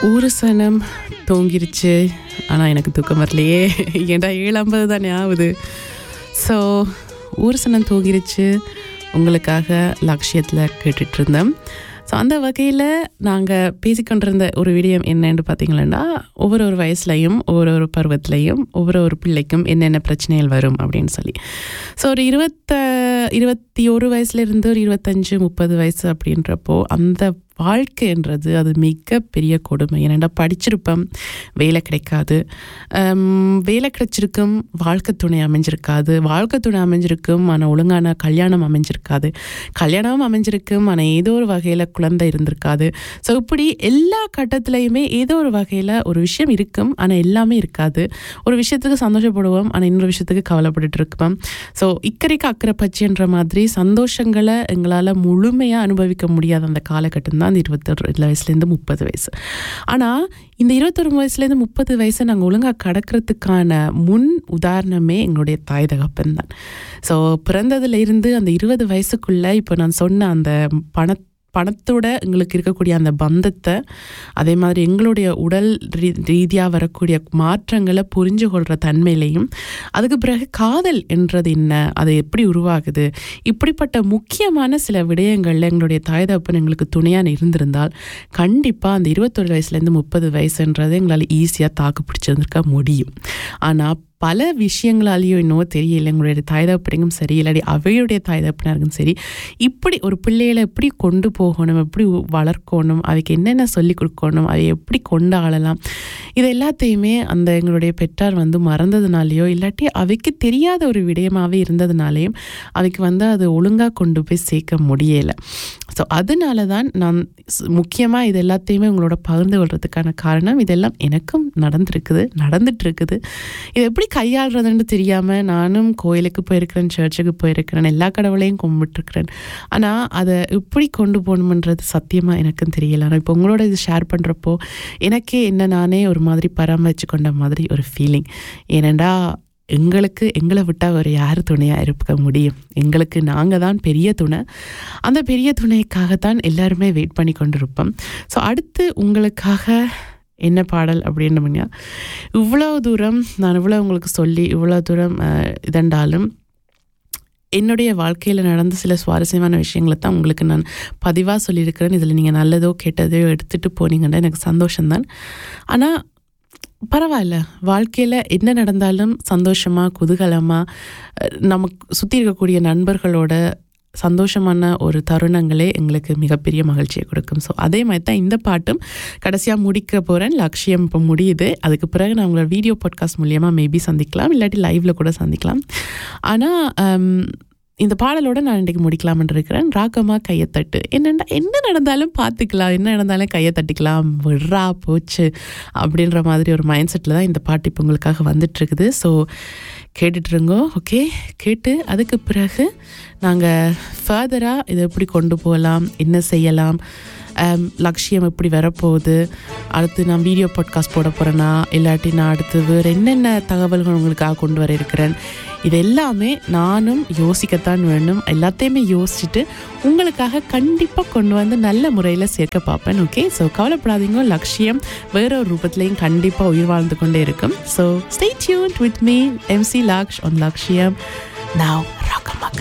ஒரு சனம் தூங்கிருச்சு ஆனால் எனக்கு தூக்கம் வரலையே ஏன்டா ஏழு ஐம்பது தானே ஆகுது ஸோ ஒரு சனம் தூங்கிருச்சு உங்களுக்காக லட்சியத்தில் கேட்டுட்டு இருந்தேன் ஸோ அந்த வகையில் நாங்கள் பேசிக்கொண்டிருந்த ஒரு விடயம் என்னன்னு பார்த்தீங்கன்னா ஒவ்வொரு ஒரு வயசுலையும் ஒவ்வொரு ஒரு பருவத்திலையும் ஒவ்வொரு ஒரு பிள்ளைக்கும் என்னென்ன பிரச்சனைகள் வரும் அப்படின்னு சொல்லி ஸோ ஒரு இருபத்த இருபத்தி ஒரு வயசுலேருந்து ஒரு இருபத்தஞ்சு முப்பது வயசு அப்படின்றப்போ அந்த வாழ்க்கைன்றது அது மிகப்பெரிய கொடுமை ஏன்னா படிச்சிருப்போம் வேலை கிடைக்காது ஹம், வேலை கிடைச்சிருக்கும் வாழ்க்கை துணை அமைஞ்சிருக்காது வாழ்க்கை துணை அமைஞ்சிருக்கும் ஆனால் ஒழுங்கான கல்யாணம் அமைஞ்சிருக்காது கல்யாணமும் அமைஞ்சிருக்கும் ஆனால் ஏதோ ஒரு வகையில் குழந்தை இருந்திருக்காது ஸோ இப்படி எல்லா கட்டத்துலையுமே ஏதோ ஒரு வகையில் ஒரு விஷயம் இருக்கும் ஆனால் எல்லாமே இருக்காது ஒரு விஷயத்துக்கு சந்தோஷப்படுவோம் ஆனால் இன்னொரு விஷயத்துக்கு கவலைப்பட்டுட்டு இருப்போம் ஸோ இக்கரைக்கு அக்கறை பச்சைன்ற மாதிரி சந்தோஷங்களை எங்களால் முழுமையாக அனுபவிக்க முடியாத அந்த காலகட்டம் தான் அந்த இருபத்தொரு வயசுலேருந்து முப்பது வயசு ஆனால் இந்த இருபத்தொரு வயசுலேருந்து முப்பது வயசை நாங்கள் ஒழுங்காக கடக்கிறதுக்கான முன் உதாரணமே எங்களுடைய தாய் தகப்பன் தான் ஸோ பிறந்ததுல இருந்து அந்த இருபது வயசுக்குள்ளே இப்போ நான் சொன்ன அந்த பண பணத்தோட எங்களுக்கு இருக்கக்கூடிய அந்த பந்தத்தை அதே மாதிரி எங்களுடைய உடல் ரீ ரீதியாக வரக்கூடிய மாற்றங்களை புரிஞ்சு கொள்கிற தன்மையிலையும் அதுக்கு பிறகு காதல் என்றது என்ன அது எப்படி உருவாகுது இப்படிப்பட்ட முக்கியமான சில விடயங்களில் எங்களுடைய தாய் தகப்பன் எங்களுக்கு துணையான இருந்திருந்தால் கண்டிப்பாக அந்த இருபத்தொரு வயசுலேருந்து முப்பது வயசுன்றது எங்களால் ஈஸியாக தாக்கு பிடிச்சிருந்திருக்க முடியும் ஆனால் பல விஷயங்களாலேயோ என்னவோ தெரியல எங்களுடைய தாய் தகப்பனுக்கும் சரி இல்லாட்டி அவையுடைய தாய் தகப்பனருக்கும் சரி இப்படி ஒரு பிள்ளைகளை எப்படி கொண்டு போகணும் எப்படி உ- வளர்க்கணும் அவைக்கு என்னென்ன சொல்லிக் கொடுக்கணும் அவை எப்படி கொண்டு ஆளலாம் இது எல்லாத்தையுமே அந்த எங்களுடைய பெற்றார் வந்து மறந்ததுனாலேயோ இல்லாட்டி அவைக்கு தெரியாத ஒரு விடயமாகவே இருந்ததுனாலேயும் அவைக்கு வந்து அது ஒழுங்காக கொண்டு போய் சேர்க்க முடியலை ஸோ அதனால தான் நான் முக்கியமாக இது எல்லாத்தையுமே உங்களோட பகிர்ந்து கொள்றதுக்கான காரணம் இதெல்லாம் எனக்கும் நடந்திருக்குது நடந்துட்டு இருக்குது இது எப்படி கையாளுறதுன்னு தெரியாமல் நானும் கோயிலுக்கு போயிருக்கிறேன் சர்ச்சுக்கு போயிருக்கிறேன் எல்லா கடவுளையும் கும்பிட்டுருக்கிறேன் ஆனால் அதை எப்படி கொண்டு போகணுமன்றது சத்தியமாக எனக்கும் தெரியல ஆனால் இப்போ உங்களோட இது ஷேர் பண்ணுறப்போ எனக்கே என்ன நானே ஒரு மாதிரி பராமரித்து கொண்ட மாதிரி ஒரு ஃபீலிங் ஏனண்டா எங்களுக்கு எங்களை விட்டால் வேறு யார் துணையாக இருக்க முடியும் எங்களுக்கு நாங்கள் தான் பெரிய துணை அந்த பெரிய துணைக்காகத்தான் எல்லாருமே வெயிட் பண்ணி கொண்டிருப்போம் ஸோ அடுத்து உங்களுக்காக என்ன பாடல் அப்படின்னமுன்னா இவ்வளோ தூரம் நான் இவ்வளோ உங்களுக்கு சொல்லி இவ்வளோ தூரம் அஹ், இதண்டாலும் என்னுடைய வாழ்க்கையில் நடந்த சில சுவாரஸ்யமான விஷயங்களை தான் உங்களுக்கு நான் பதிவாக சொல்லியிருக்கிறேன் இதில் நீங்கள் நல்லதோ கெட்டதோ எடுத்துகிட்டு போனீங்கன்னா எனக்கு சந்தோஷம்தான் ஆனால் பரவாயில்ல வாழ்க்கையில் என்ன நடந்தாலும் சந்தோஷமாக குதூகலமாக நமக்கு சுற்றி இருக்கக்கூடிய நண்பர்களோட சந்தோஷமான ஒரு தருணங்களே எங்களுக்கு மிகப்பெரிய மகிழ்ச்சியை கொடுக்கும் ஸோ அதே மாதிரி தான் இந்த பாட்டும் கடைசியாக முடிக்க போகிறேன் லட்சியம் இப்போ முடியுது அதுக்கு பிறகு நான் உங்களை வீடியோ பாட்காஸ்ட் மூலியமாக மேபி சந்திக்கலாம் இல்லாட்டி லைவில் கூட சந்திக்கலாம் ஆனால் இந்த பாடலோட நான் இன்றைக்கு முடிக்கலாம்னு இருக்கிறேன் ராகமா கையை தட்டு என்னென்னா என்ன நடந்தாலும் பார்த்துக்கலாம் என்ன நடந்தாலும் கையை தட்டிக்கலாம் விட்றா போச்சு அப்படின்ற மாதிரி ஒரு மைண்ட் செட்டில் தான் இந்த பாட்டு இப்போ உங்களுக்காக வந்துட்டுருக்குது ஸோ கேட்டுட்ருங்கோ ஓகே கேட்டு அதுக்கு பிறகு நாங்கள் ஃபர்தராக இதை எப்படி கொண்டு போகலாம் என்ன செய்யலாம் ஆம், லட்சியம் எப்படி வரப்போகுது அடுத்து நான் வீடியோ பாட்காஸ்ட் போட போகிறேன்னா இல்லாட்டி நான் அடுத்து வேறு என்னென்ன தகவல்கள் உங்களுக்காக கொண்டு வர இருக்கிறேன் இது எல்லாமே நானும் யோசிக்கத்தான் வேணும் எல்லாத்தையுமே யோசிச்சுட்டு உங்களுக்காக கண்டிப்பாக கொண்டு வந்து நல்ல முறையில் சேர்க்க பார்ப்பேன் ஓகே ஸோ கவலைப்படாதீங்க லட்சியம் வேற ஒரு ரூபத்துலையும் கண்டிப்பாக உயிர் வாழ்ந்து கொண்டே இருக்கும் so stay tuned with me MC Laksh on Lakshyam now ராகமாக